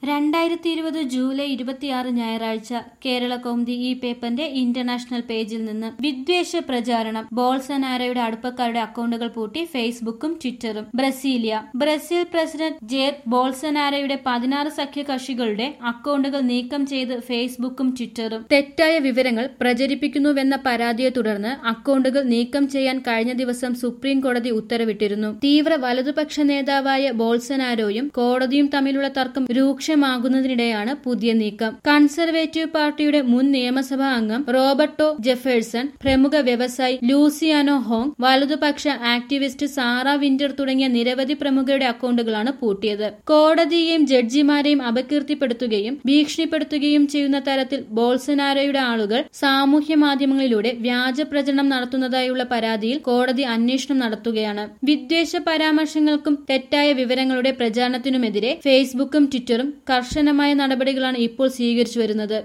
രണ്ടായിരത്തി ഇരുപത് ജൂലൈ ഇരുപത്തിയാറ് ഞായറാഴ്ച കേരള കൗമുദി ഈ പേപ്പറിന്റെ ഇന്റർനാഷണൽ പേജിൽ നിന്ന് വിദ്വേഷ പ്രചാരണം ബോൾസനാരോയുടെ അടുപ്പക്കാരുടെ അക്കൗണ്ടുകൾ പൂട്ടി ഫേസ്ബുക്കും ട്വിറ്ററും ബ്രസീലിയ ബ്രസീൽ പ്രസിഡന്റ് ജെയർ ബോൾസനാരോയുടെ പതിനാറ് സഖ്യകക്ഷികളുടെ അക്കൗണ്ടുകൾ നീക്കം ചെയ്ത് ഫേസ്ബുക്കും ട്വിറ്ററും തെറ്റായ വിവരങ്ങൾ പ്രചരിപ്പിക്കുന്നുവെന്ന പരാതിയെ തുടർന്ന് അക്കൗണ്ടുകൾ നീക്കം ചെയ്യാൻ കഴിഞ്ഞ ദിവസം സുപ്രീം കോടതി ഉത്തരവിട്ടിരുന്നു തീവ്ര വലതുപക്ഷ നേതാവായ ബോൾസനാരോയും കോടതിയും തമ്മിലുള്ള തർക്കം രൂക്ഷമാകുന്നതിനിടെയാണ് പുതിയ നീക്കം കൺസർവേറ്റീവ് പാർട്ടിയുടെ മുൻ നിയമസഭാ അംഗം റോബർട്ടോ ജെഫേഴ്സൺ പ്രമുഖ വ്യവസായി ലൂസിയാനോ ഹോങ് വലതുപക്ഷ ആക്ടിവിസ്റ്റ് സാറ വിന്റർ തുടങ്ങിയ നിരവധി പ്രമുഖരുടെ അക്കൗണ്ടുകളാണ് പൂട്ടിയത് കോടതിയെയും ജഡ്ജിമാരെയും അപകീർത്തിപ്പെടുത്തുകയും ഭീഷണിപ്പെടുത്തുകയും ചെയ്യുന്ന തരത്തിൽ ബോൾസനാരോയുടെ ആളുകൾ സാമൂഹ്യ മാധ്യമങ്ങളിലൂടെ വ്യാജ പ്രചരണം നടത്തുന്നതായുള്ള പരാതിയിൽ കോടതി അന്വേഷണം നടത്തുകയാണ് വിദ്വേഷ പരാമർശങ്ങൾക്കും തെറ്റായ വിവരങ്ങളുടെ പ്രചാരണത്തിനുമെതിരെ ഫേസ്ബുക്കും ട്വിറ്ററും കർശനമായ നടപടികളാണ് ഇപ്പോൾ സ്വീകരിച്ചു വരുന്നത്